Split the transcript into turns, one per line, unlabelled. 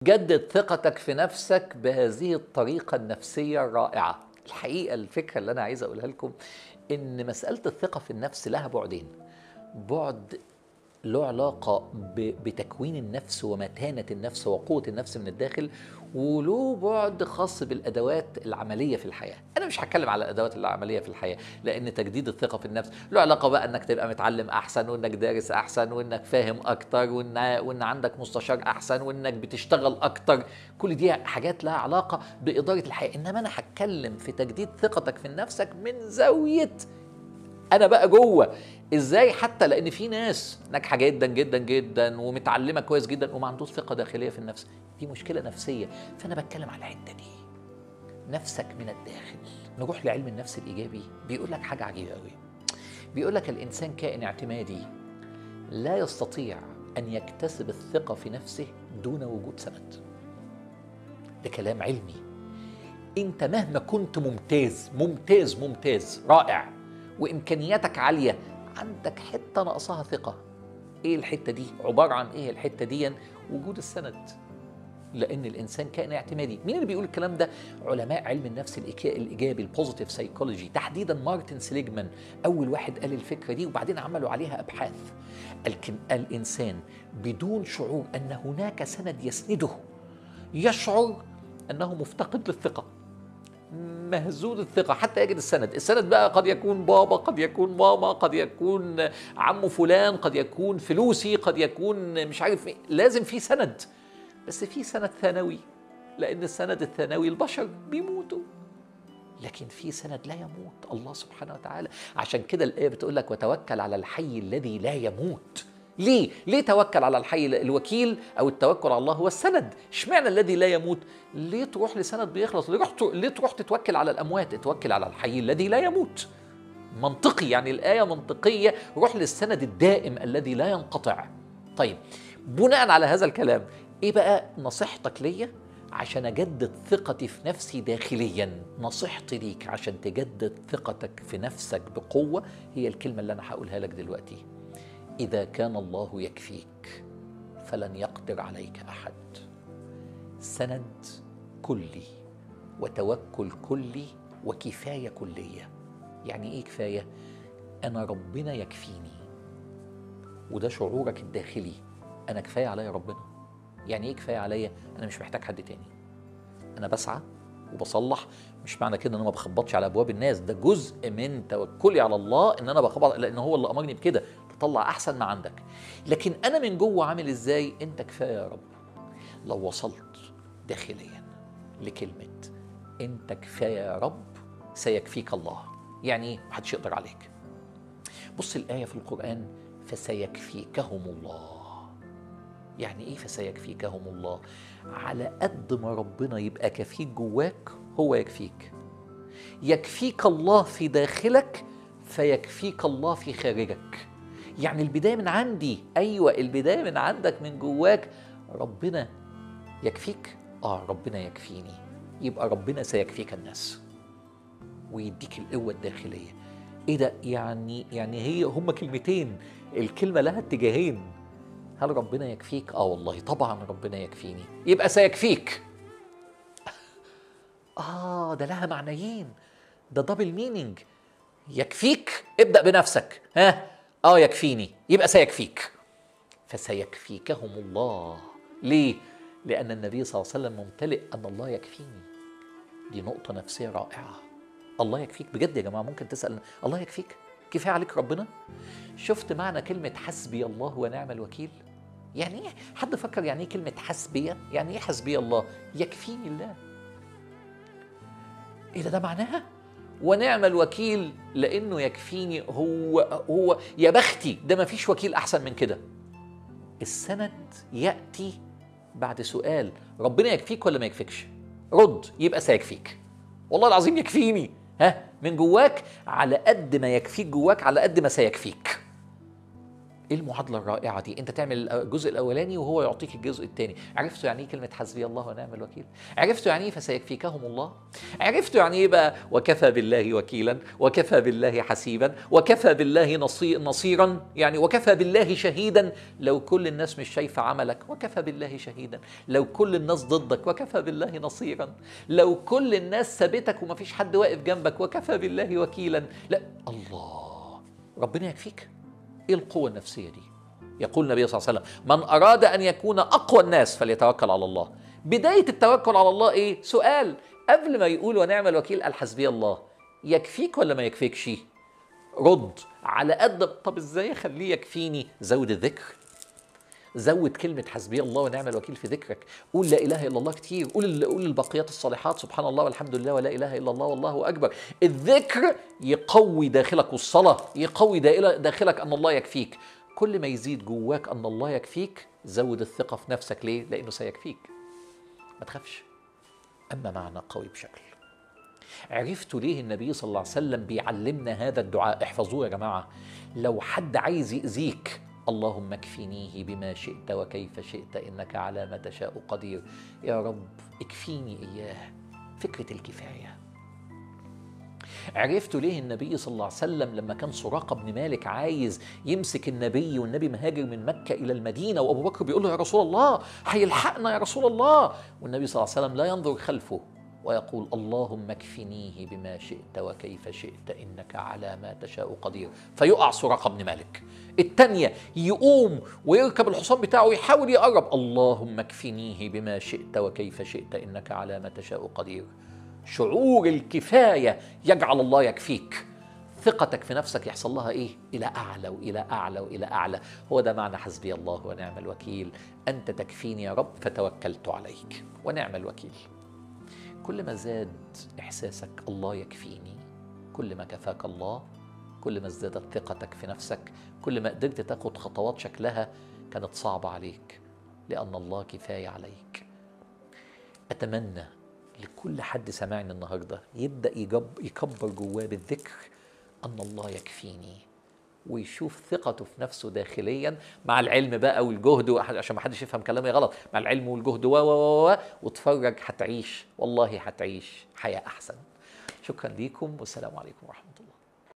جدد ثقتك في نفسك بهذه الطريقة النفسية الرائعة الحقيقة الفكرة اللي أنا عايز أقولها لكم إن مسألة الثقة في النفس لها بعدين بعد له علاقة بتكوين النفس ومتانة النفس وقوة النفس من الداخل وله بعد خاص بالادوات العمليه في الحياه انا مش هتكلم على الادوات العمليه في الحياه لان تجديد الثقه في النفس له علاقه بقى انك تبقى متعلم احسن وانك دارس احسن وانك فاهم اكتر وان وان عندك مستشار احسن وانك بتشتغل اكتر كل دي حاجات لها علاقه باداره الحياه انما انا هتكلم في تجديد ثقتك في نفسك من زاويه انا بقى جوه ازاي حتى لان في ناس ناجحه جدا جدا جدا ومتعلمه كويس جدا وما عندوش ثقه داخليه في النفس دي مشكله نفسيه فانا بتكلم على الحته دي نفسك من الداخل نروح لعلم النفس الايجابي بيقول لك حاجه عجيبه قوي بيقول لك الانسان كائن اعتمادي لا يستطيع ان يكتسب الثقه في نفسه دون وجود سند ده كلام علمي انت مهما كنت ممتاز ممتاز ممتاز رائع وامكانياتك عاليه عندك حته ناقصاها ثقه ايه الحته دي عباره عن ايه الحته دي وجود السند لان الانسان كائن اعتمادي مين اللي بيقول الكلام ده علماء علم النفس الايجابي البوزيتيف سايكولوجي تحديدا مارتن سليجمان اول واحد قال الفكره دي وبعدين عملوا عليها ابحاث الانسان بدون شعور ان هناك سند يسنده يشعر انه مفتقد للثقه مهزوز الثقة حتى يجد السند السند بقى قد يكون بابا قد يكون ماما قد يكون عمه فلان قد يكون فلوسي قد يكون مش عارف ايه لازم في سند بس في سند ثانوي لأن السند الثانوي البشر بيموتوا لكن في سند لا يموت الله سبحانه وتعالى عشان كده الآية بتقول لك وتوكل على الحي الذي لا يموت ليه؟ ليه توكل على الحي الوكيل او التوكل على الله هو السند، اشمعنى الذي لا يموت؟ ليه تروح لسند بيخلص؟ ليه, ليه تروح تتوكل على الاموات؟ اتوكل على الحي الذي لا يموت. منطقي يعني الايه منطقيه، روح للسند الدائم الذي لا ينقطع. طيب بناء على هذا الكلام، ايه بقى نصيحتك ليا؟ عشان اجدد ثقتي في نفسي داخليا، نصيحتي ليك عشان تجدد ثقتك في نفسك بقوه هي الكلمه اللي انا هقولها لك دلوقتي. اذا كان الله يكفيك فلن يقدر عليك احد سند كلي وتوكل كلي وكفايه كليه يعني ايه كفايه انا ربنا يكفيني وده شعورك الداخلي انا كفايه عليا ربنا يعني ايه كفايه عليا انا مش محتاج حد تاني انا بسعى وبصلح مش معنى كده ان انا ما بخبطش على ابواب الناس ده جزء من توكلي على الله ان انا بخبط لان هو اللي امرني بكده تطلع احسن ما عندك لكن انا من جوه عامل ازاي انت كفايه يا رب لو وصلت داخليا لكلمه انت كفايه يا رب سيكفيك الله يعني ايه محدش يقدر عليك بص الايه في القران فسيكفيكهم الله يعني ايه فسيكفيكهم الله على قد ما ربنا يبقى كفيك جواك هو يكفيك يكفيك الله في داخلك فيكفيك الله في خارجك يعني البدايه من عندي ايوه البدايه من عندك من جواك ربنا يكفيك اه ربنا يكفيني يبقى ربنا سيكفيك الناس ويديك القوه الداخليه ايه ده يعني يعني هي هما كلمتين الكلمه لها اتجاهين هل ربنا يكفيك اه والله طبعا ربنا يكفيني يبقى سيكفيك اه ده لها معنيين ده دبل مينينج يكفيك ابدا بنفسك ها اه يكفيني يبقى سيكفيك فسيكفيكهم الله ليه لان النبي صلى الله عليه وسلم ممتلئ ان الله يكفيني دي نقطه نفسيه رائعه الله يكفيك بجد يا جماعه ممكن تسال الله يكفيك كفايه عليك ربنا شفت معنى كلمه حسبي الله ونعم الوكيل يعني ايه حد فكر يعني ايه كلمه حسبي يعني ايه حسبي الله يكفيني الله ايه ده ده معناها ونعم الوكيل لانه يكفيني هو هو يا بختي ده ما فيش وكيل احسن من كده السند ياتي بعد سؤال ربنا يكفيك ولا ما يكفيكش رد يبقى سيكفيك والله العظيم يكفيني ها من جواك على قد ما يكفيك جواك على قد ما سيكفيك ايه المعادله الرائعه دي انت تعمل الجزء الاولاني وهو يعطيك الجزء الثاني عرفتوا يعني ايه كلمه حسبي الله ونعم الوكيل عرفتوا يعني ايه فسيكفيكهم الله عرفتوا يعني ايه بقى وكفى بالله وكيلا وكفى بالله حسيبا وكفى بالله نصي- نصيرا يعني وكفى بالله شهيدا لو كل الناس مش شايفه عملك وكفى بالله شهيدا لو كل الناس ضدك وكفى بالله نصيرا لو كل الناس سابتك ومفيش حد واقف جنبك وكفى بالله وكيلا لا الله ربنا يكفيك ايه القوه النفسيه دي يقول النبي صلى الله عليه وسلم من اراد ان يكون اقوى الناس فليتوكل على الله بدايه التوكل على الله ايه سؤال قبل ما يقول ونعم الوكيل قال حسبي الله يكفيك ولا ما يكفيكش رد على قد طب ازاي اخليه يكفيني زود الذكر زود كلمة حسبي الله ونعم الوكيل في ذكرك قول لا إله إلا الله كتير قول قول البقيات الصالحات سبحان الله والحمد لله ولا إله إلا الله والله أكبر الذكر يقوي داخلك والصلاة يقوي داخل- داخلك أن الله يكفيك كل ما يزيد جواك أن الله يكفيك زود الثقة في نفسك ليه؟ لأنه سيكفيك ما تخافش أما معنى قوي بشكل عرفتوا ليه النبي صلى الله عليه وسلم بيعلمنا هذا الدعاء احفظوه يا جماعة لو حد عايز يأذيك اللهم اكفنيه بما شئت وكيف شئت إنك على ما تشاء قدير يا رب اكفيني إياه فكرة الكفاية عرفتوا ليه النبي صلى الله عليه وسلم لما كان سراقة بن مالك عايز يمسك النبي والنبي مهاجر من مكة إلى المدينة وأبو بكر بيقول له يا رسول الله هيلحقنا يا رسول الله والنبي صلى الله عليه وسلم لا ينظر خلفه ويقول اللهم اكفنيه بما شئت وكيف شئت إنك على ما تشاء قدير فيقع سراقة بن مالك التانية يقوم ويركب الحصان بتاعه ويحاول يقرب اللهم اكفنيه بما شئت وكيف شئت إنك على ما تشاء قدير شعور الكفايه يجعل الله يكفيك ثقتك في نفسك يحصل لها ايه الى اعلى والى اعلى والى اعلى هو ده معنى حسبي الله ونعم الوكيل انت تكفيني يا رب فتوكلت عليك ونعم الوكيل كل ما زاد احساسك الله يكفيني كل ما كفاك الله كل ما ازدادت ثقتك في نفسك كل ما قدرت تاخد خطوات شكلها كانت صعبه عليك لان الله كفايه عليك اتمنى لكل حد سمعني النهارده يبدا يجب يكبر جواه بالذكر ان الله يكفيني ويشوف ثقته في نفسه داخليا مع العلم بقى والجهد وأحد- عشان ما حدش يفهم كلامي غلط مع العلم والجهد و و و و واتفرج هتعيش والله هتعيش حياه احسن شكرا ليكم والسلام عليكم ورحمه الله